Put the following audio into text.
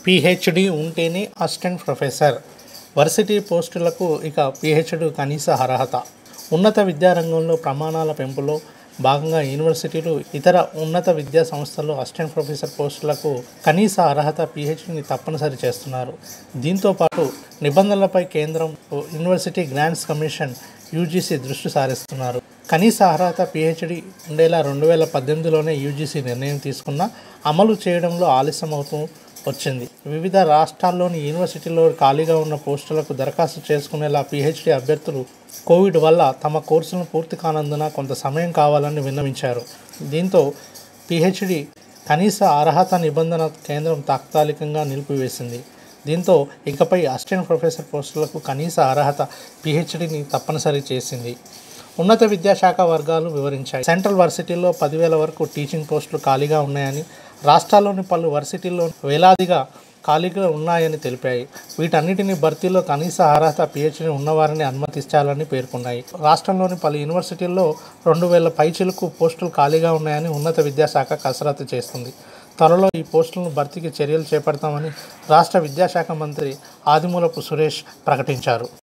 PhD ఉంటేనే assistant professor varsity పోస్టులకు ఇక పిహెచ్డి కనీస అర్హత ఉన్నత విద్యారంగంలో ప్రమాణాల పెంపులో భాగంగా యూనివర్సిటీలు ఇతర ఉన్నత విద్యా సంస్థల్లో అసిస్టెంట్ ప్రొఫెసర్ పోస్టులకు కనీస అర్హత పిహెచ్డిని తప్పనిసరి చేస్తున్నారు దీంతో పాటు నిబంధనలపై కేంద్రం యూనివర్సిటీ గ్రాంట్స్ కమిషన్ యూజీసీ దృష్టి సారిస్తున్నారు కనీస అర్హత పిహెచ్డి ఉండేలా రెండు వేల పద్దెనిమిదిలోనే యూజీసీ నిర్ణయం తీసుకున్న అమలు చేయడంలో ఆలస్యం అవుతూ వచ్చింది వివిధ రాష్ట్రాల్లోని యూనివర్సిటీల్లో ఖాళీగా ఉన్న పోస్టులకు దరఖాస్తు చేసుకునేలా పిహెచ్డి అభ్యర్థులు కోవిడ్ వల్ల తమ కోర్సును పూర్తి కానందున కొంత సమయం కావాలని విన్నవించారు దీంతో పిహెచ్డి కనీస అర్హత నిబంధన కేంద్రం తాత్కాలికంగా నిలిపివేసింది దీంతో ఇకపై అసిస్టెంట్ ప్రొఫెసర్ పోస్టులకు కనీస అర్హత పిహెచ్డిని తప్పనిసరి చేసింది ఉన్నత విద్యాశాఖ వర్గాలు వివరించాయి సెంట్రల్ వర్సిటీల్లో పదివేల వరకు టీచింగ్ పోస్టులు ఖాళీగా ఉన్నాయని రాష్ట్రాల్లోని పలు వర్సిటీల్లో వేలాదిగా ఖాళీగా ఉన్నాయని తెలిపాయి వీటన్నిటిని భర్తీలో కనీస అర్హత పిహెచ్డి ఉన్నవారిని అనుమతించాలని పేర్కొన్నాయి రాష్ట్రంలోని పలు యూనివర్సిటీల్లో రెండు వేల పైచిలకు పోస్టులు ఖాళీగా ఉన్నాయని ఉన్నత విద్యాశాఖ కసరత్తు చేస్తుంది త్వరలో ఈ పోస్టులను భర్తీకి చర్యలు చేపడతామని రాష్ట్ర విద్యాశాఖ మంత్రి ఆదిమూలపు సురేష్ ప్రకటించారు